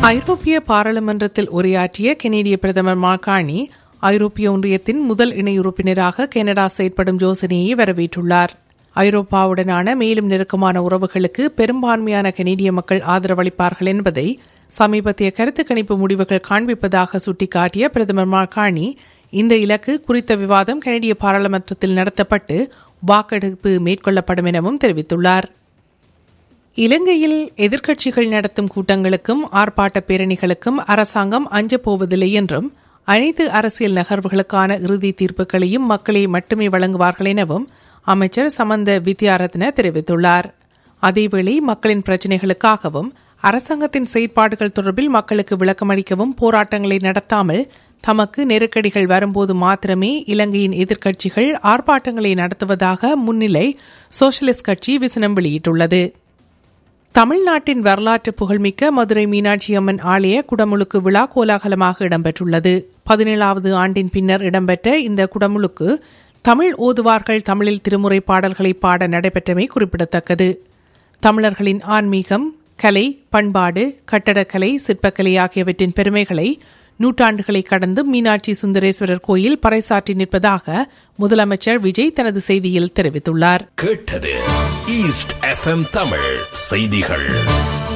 ஐரோப்பிய பாராளுமன்றத்தில் உரையாற்றிய கெனடிய பிரதமர் மார்கானி ஐரோப்பிய ஒன்றியத்தின் முதல் இணை உறுப்பினராக கனடா செயற்படும் யோசனையை வரவேற்றுள்ளார் ஐரோப்பாவுடனான மேலும் நெருக்கமான உறவுகளுக்கு பெரும்பான்மையான கெனடிய மக்கள் ஆதரவளிப்பார்கள் என்பதை சமீபத்திய கருத்து கணிப்பு முடிவுகள் காண்பிப்பதாக சுட்டிக்காட்டிய பிரதமர் மார்கானி இந்த இலக்கு குறித்த விவாதம் கனடிய பாராளுமன்றத்தில் நடத்தப்பட்டு வாக்கெடுப்பு மேற்கொள்ளப்படும் எனவும் தெரிவித்துள்ளார் இலங்கையில் எதிர்க்கட்சிகள் நடத்தும் கூட்டங்களுக்கும் ஆர்ப்பாட்ட பேரணிகளுக்கும் அரசாங்கம் அஞ்சப் போவதில்லை என்றும் அனைத்து அரசியல் நகர்வுகளுக்கான இறுதி தீர்ப்புகளையும் மக்களே மட்டுமே வழங்குவார்கள் எனவும் அமைச்சர் சமந்த வித்யாரத்ன தெரிவித்துள்ளார் அதேவேளை மக்களின் பிரச்சினைகளுக்காகவும் அரசாங்கத்தின் செயற்பாடுகள் தொடர்பில் மக்களுக்கு விளக்கமளிக்கவும் போராட்டங்களை நடத்தாமல் தமக்கு நெருக்கடிகள் வரும்போது மாத்திரமே இலங்கையின் எதிர்க்கட்சிகள் ஆர்ப்பாட்டங்களை நடத்துவதாக முன்னிலை சோஷலிஸ்ட் கட்சி விசனம் வெளியிட்டுள்ளது தமிழ்நாட்டின் வரலாற்று புகழ்மிக்க மதுரை மீனாட்சி அம்மன் ஆலய குடமுழுக்கு விழா கோலாகலமாக இடம்பெற்றுள்ளது பதினேழாவது ஆண்டின் பின்னர் இடம்பெற்ற இந்த குடமுழுக்கு தமிழ் ஓதுவார்கள் தமிழில் திருமுறை பாடல்களை பாட நடைபெற்றமை குறிப்பிடத்தக்கது தமிழர்களின் ஆன்மீகம் கலை பண்பாடு கட்டடக்கலை சிற்பக்கலை ஆகியவற்றின் பெருமைகளை நூற்றாண்டுகளை கடந்து மீனாட்சி சுந்தரேஸ்வரர் கோயில் பறைசாற்றி நிற்பதாக முதலமைச்சர் விஜய் தனது செய்தியில் தெரிவித்துள்ளார் கேட்டது ஈஸ்ட் எஃப்எம் தமிழ் செய்திகள்